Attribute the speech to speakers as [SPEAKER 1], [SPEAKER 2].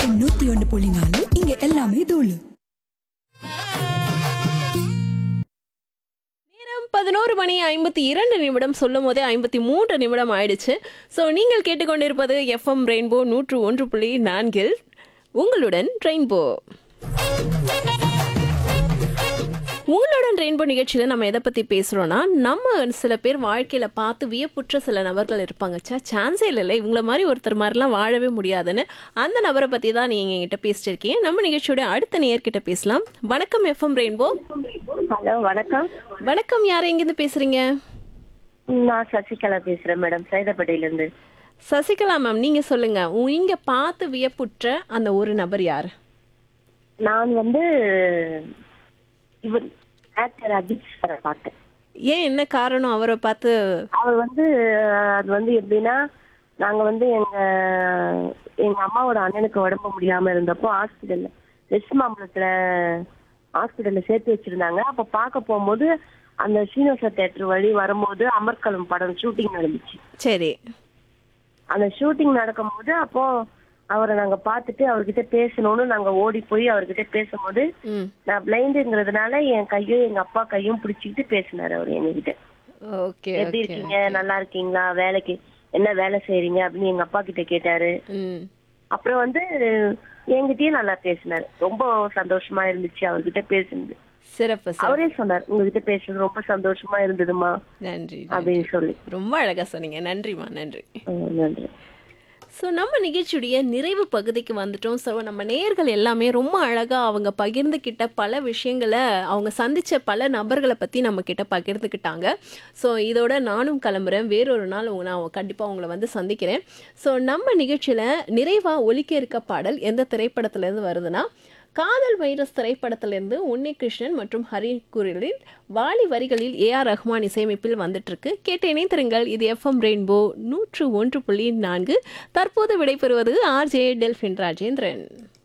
[SPEAKER 1] FM நூத்தி ஒன்று புள்ளி நாலு இங்க எல்லாமே தூளு
[SPEAKER 2] நேரம் பதினோரு மணி ஐம்பத்தி இரண்டு நிமிடம் சொல்லும் போதே ஐம்பத்தி மூன்று நிமிடம் ஆயிடுச்சு ஸோ நீங்கள் கேட்டுக்கொண்டிருப்பது எஃப்எம் ரெயின்போ நூற்று ஒன்று புள்ளி நான்கில் உங்களுடன் ரெயின்போ உங்களுடன் ரெயின்போ நிகழ்ச்சியில் நம்ம எதை பற்றி பேசுகிறோன்னா நம்ம சில பேர் வாழ்க்கையில் பார்த்து வியப்புற்ற சில நபர்கள் இருப்பாங்க சே சான்ஸே இல்லை இவங்கள மாதிரி ஒருத்தர் மாதிரிலாம் வாழவே முடியாதுன்னு அந்த நபரை பற்றி தான் நீங்கள் எங்கிட்ட பேசிட்டு இருக்கீங்க நம்ம நிகழ்ச்சியோட அடுத்த நேயர்கிட்ட பேசலாம் வணக்கம் எஃப்எம் ரெயின்போ
[SPEAKER 3] ஹலோ வணக்கம்
[SPEAKER 2] வணக்கம் யார் எங்கேருந்து பேசுகிறீங்க
[SPEAKER 3] நான் சசிகலா பேசுறேன் மேடம் சைதாப்பேட்டையில இருந்து
[SPEAKER 2] சசிகலா மேம் நீங்க சொல்லுங்க நீங்க பார்த்து வியப்புற்ற அந்த ஒரு நபர் யார்
[SPEAKER 3] நான் வந்து இவர் ஆக்டர் அஜித் சாரை பார்த்தேன்
[SPEAKER 2] ஏன் என்ன காரணம் அவரை பார்த்து
[SPEAKER 3] அவர் வந்து அஹ், அது வந்து எப்படின்னா நாங்க வந்து எங்க எங்க அம்மாவோட அண்ணனுக்கு உடம்பு முடியாம இருந்தப்போ ஹாஸ்பிட்டல்ல வெஸ்ட் மாம்பலத்துல ஹாஸ்பிட்டல்ல சேர்த்து வச்சிருந்தாங்க அப்ப பார்க்க போகும்போது அந்த ஸ்ரீனிவாச தேட்டர் வழி வரும்போது அமர்கலம் படம் ஷூட்டிங் நடந்துச்சு
[SPEAKER 2] சரி
[SPEAKER 3] அந்த ஷூட்டிங் நடக்கும்போது அப்போ அவரை நாங்க பார்த்துட்டு அவர்கிட்ட பேசணும்னு நாங்க ஓடி போய் அவர்கிட்ட பேசும்போது
[SPEAKER 2] ம்
[SPEAKER 3] நான் பிளைண்டுங்கிறதுனால என் கையும் எங்க அப்பா கையும் பிடிச்சிக்கிட்டு பேசினாரு அவர் எங்ககிட்ட
[SPEAKER 2] ஓகே
[SPEAKER 3] எப்படி
[SPEAKER 2] ஓகே
[SPEAKER 3] இருக்கீங்க நல்லா இருக்கீங்களா வேலைக்கு என்ன வேலை செய்றீங்க அப்படின்னு எங்க அப்பா கிட்ட கேட்டாரு
[SPEAKER 2] ம்
[SPEAKER 3] அப்புறம் வந்து என்கிட்டயும் நல்லா பேசினாரு ரொம்ப சந்தோஷமா இருந்துச்சு அவர்கிட்ட பேசுனது
[SPEAKER 2] சிறப்பு சார்
[SPEAKER 3] அவரே சொன்னார் உங்ககிட்ட பேசுறது ரொம்ப சந்தோஷமா இருந்ததுமா
[SPEAKER 2] நன்றி
[SPEAKER 3] அப்படின்னு சொல்லி
[SPEAKER 2] ரொம்ப அழகா சொன்னீங்க நன்றிம்மா நன்றி
[SPEAKER 3] அஹ் நன்றி
[SPEAKER 2] ஸோ நம்ம நிகழ்ச்சியுடைய நிறைவு பகுதிக்கு வந்துட்டோம் ஸோ நம்ம நேர்கள் எல்லாமே ரொம்ப அழகாக அவங்க பகிர்ந்துக்கிட்ட பல விஷயங்களை அவங்க சந்தித்த பல நபர்களை பற்றி நம்ம கிட்ட பகிர்ந்துக்கிட்டாங்க ஸோ இதோட நானும் கிளம்புறேன் வேறொரு நாள் உங்க- நான் கண்டிப்பாக உங்களை வந்து சந்திக்கிறேன் ஸோ நம்ம நிகழ்ச்சியில் நிறைவாக ஒலிக்க இருக்க பாடல் எந்த திரைப்படத்துலேருந்து வருதுன்னா காதல் வைரஸ் திரைப்படத்திலிருந்து உன்னி கிருஷ்ணன் மற்றும் ஹரி குரலில் வாலி வரிகளில் ஏ ஆர் ரஹ்மான் இசையமைப்பில் வந்துட்டு இருக்கு கேட்டு இணைந்திருங்கள் இது எஃப்எம் ரெயின்போ நூற்று ஒன்று புள்ளி நான்கு தற்போது விடைபெறுவது ஆர்ஜே டெல்பின் ராஜேந்திரன்